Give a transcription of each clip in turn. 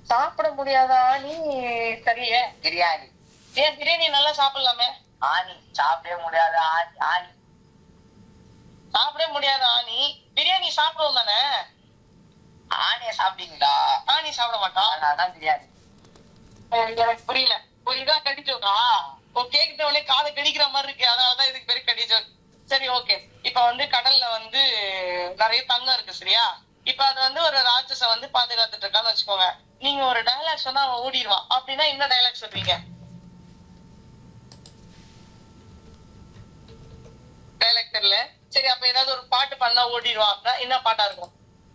சாப்பிட முடியாதா நீ சரியே பிரியாணி ஏன் பிரியாணி நல்லா சாப்பிடலாமே ஆணி சாப்பிடவே முடியாத ஆணி ஆணி சாப்பிடவே முடியாதா நீ பிரியாணி சாப்பிடுவோம் தானே ஆணிய சாப்பிட்டீங்களா ஆனி சாப்பிட மாட்டான் அதனாலதான் பிரியாணி எனக்கு புரியல புரியுதா கடிச்சோக்கா ஓ கேக்கிட்ட உடனே காதை கடிக்கிற மாதிரி இருக்கு அதனாலதான் இதுக்கு பேரு கடிச்சோக் சரி ஓகே இப்ப வந்து கடல்ல வந்து நிறைய தங்கம் இருக்கு சரியா இப்ப அது வந்து ஒரு ராட்சச வந்து பாதுகாத்துட்டு இருக்கான்னு வச்சுக்கோங்க நீங்க ஒரு டயலாக் சொன்னா அவன் ஓடிடுவான் அப்படின்னா என்ன டயலாக் சொல்றீங்க டயலாக் தெரியல சரி அப்ப ஏதாவது ஒரு பாட்டு பண்ணா ஓடிடுவான் அப்படின்னா என்ன பாட்டா இருக்கும்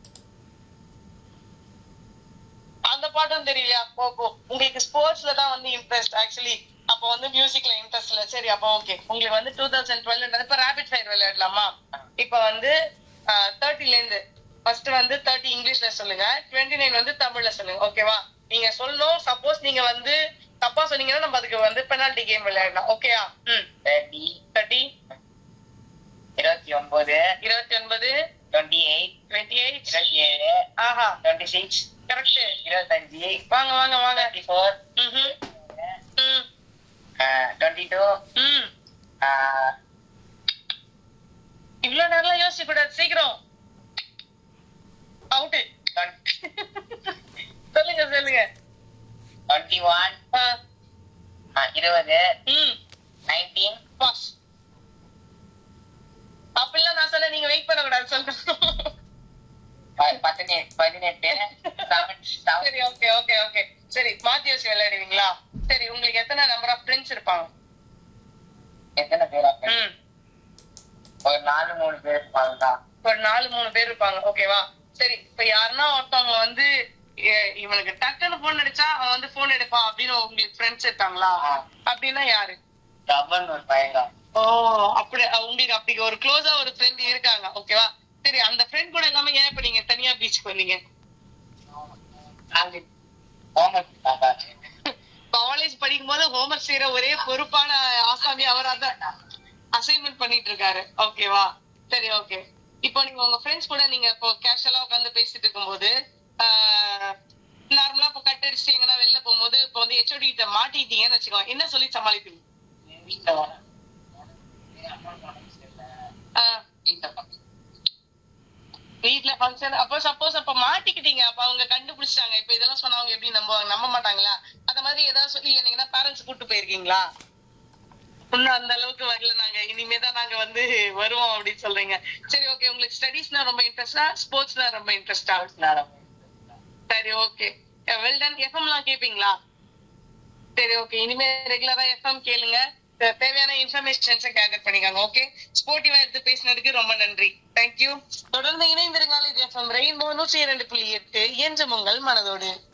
அந்த பாட்டும் தெரியலையா போ போ உங்களுக்கு ஸ்போர்ட்ஸ்ல தான் வந்து இன்ட்ரெஸ்ட் ஆக்சுவலி அப்ப வந்து மியூசிக்ல இன்ட்ரெஸ்ட் இல்ல சரி அப்ப ஓகே உங்களுக்கு வந்து டூ தௌசண்ட் டுவெல் இப்ப ரேபிட் ஃபயர் விளையாடலாமா இப்ப வந்து தேர்ட்டில இருந்து ஃபர்ஸ்ட் வந்து தேர்ட்டி இங்கிலீஷ்ல சொல்லுங்க டுவெண்ட்டி நைன் வந்து தமிழ்ல சொல்லுங்க ஓகேவா நீங்க சொல்லணும் சப்போஸ் நீங்க வந்து தப்பா சொன்னீங்கன்னா நம்ம அதுக்கு வந்து பெனால்டி கேம் விளையாடலாம் ஓகேயா ம் தேர்ட்டி தேர்ட்டி இருபத்தி ஒன்பது இருபத்தி ஒன்பது டுவெண்ட்டி எயிட் டுவெண்ட்டி எயிட் இருபத்தி ஏழு ஆஹா டுவெண்ட்டி சிக்ஸ் கரெக்ட் இருபத்தஞ்சு வாங்க வாங்க வாங்க தேர்ட்டி ஃபோர் ம்ஹும். ம் டுவெண்ட்டி டூ ம் இவ்வளவு நேரம் யோசிக்க கூடாது சீக்கிரம் அவுட்டு சொல்லுங்க சொல்லுங்க டுவெண்ட்டி ஒன் ஆ, இருபது ம் நைன்டீன் பாஸ் அப்படிலாம் நான் சொல்ல நீங்க வெயிட் பண்ண கூடாது சொல்லுங்க பதினெட்டு பதினெட்டு செவன் செவன் சரி ஓகே ஓகே ஓகே சரி மாத்தி யோசி விளையாடுவீங்களா சரி உங்களுக்கு எத்தனை நம்பர் ஆஃப் ஃப்ரெண்ட்ஸ் இருப்பாங்க எத்தனை பேரா ம் ஒரு நாலு மூணு பேர் இருப்பாங்கதான் ஒரு நாலு மூணு பேர் இருப்பாங்க ஓகேவா சரி இப்ப யாருன்னா ஒருத்தவங்க வந்து எ- இவனுக்கு டக்குன்னு போன் அடிச்சா அவன் வந்து போன் எடுப்பான் அப்படின்னு உங்களுக்கு ஃப்ரெண்ட்ஸ் இருக்காங்களா ஆ. அப்படின்னா யாரு டபுள் ஒரு பையன் ஓ அப்படி அஹ் உங்களுக்கு அப்படி ஒரு க்ளோஸா ஒரு ஃப்ரெண்ட் இருக்காங்க ஓகேவா சரி அந்த ஃப்ரெண்ட் கூட இல்லாம ஏன் இப்ப நீங்க தனியா பீச்சுக்கு வந்தீங்க நாங்க ஹோம்ஒர்க் காலேஜ் படிக்கும் போது ஹோம்ஒர்க் செய்யற ஒரே பொறுப்பான ஆசாமி அவரா தான் அசைன்மெண்ட் பண்ணிட்டு இருக்காரு ஓகேவா சரி ஓகே இப்போ நீங்க உங்க ஃப்ரெண்ட்ஸ் கூட நீங்க இப்போ கேஷுவலா உட்காந்து பேசிட்டு இருக்கும்போது நார்மலா இப்போ கட் அடிச்சுட்டு எங்கன்னா வெளில போகும்போது இப்போ வந்து ஹெச்ஓடி கிட்ட மாட்டிட்டீங்கன்னு வச்சுக்கோங்க என்ன சொல்லி சமாளிப்பீங்க வீட்டுல வர அம்மா உடம்பு சரியில்லை. ஆஹ் வீட்டுல பக்கம் வீட்ல ஃபங்க்ஷன் அப்போ சப்போஸ் அப்ப மாட்டிக்கிட்டீங்க அப்ப அவங்க கண்டுபிடிச்சிட்டாங்க இப்ப இதெல்லாம் சொன்னா அவங்க எப்படி நம்புவாங்க நம்ப மாட்டாங்களா அந்த மாதிரி ஏதாவது சொல்லி என்னங்கன்னா பேரண்ட்ஸ் கூட்டு போயிருக்கீங்களா இன்னும் அந்த அளவுக்கு வரல நாங்க இனிமே தான் நாங்க வந்து வருவோம் அப்படின்னு சொல்றீங்க சரி ஓகே உங்களுக்கு ஸ்டடீஸ்னா ரொம்ப இன்ட்ரெஸ்டா ஸ்போர்ட்ஸ்னா ரொம்ப இன்ட்ரெஸ்டா நேரம் சரி ஓகே வெல் டன் எஃப்எம் எல்லாம் கேப்பீங்களா சரி ஓகே இனிமே ரெகுலரா எஃப்எம் கேளுங்க தே- தேவையான இன்ஃபர்மேஷன்ஸை கேதர் பண்ணிக்கோங்க ஓகே ஸ்போர்ட்டிவா எடுத்து பேசினதுக்கு ரொம்ப நன்றி தேங்க்யூ தொடர்ந்து இணைந்திருங்கள் இது எஃப்எம் ரெயின்போ நூற்றி இரண்டு புள்ளி எட்டு என்ற உங்கள் மனதோடு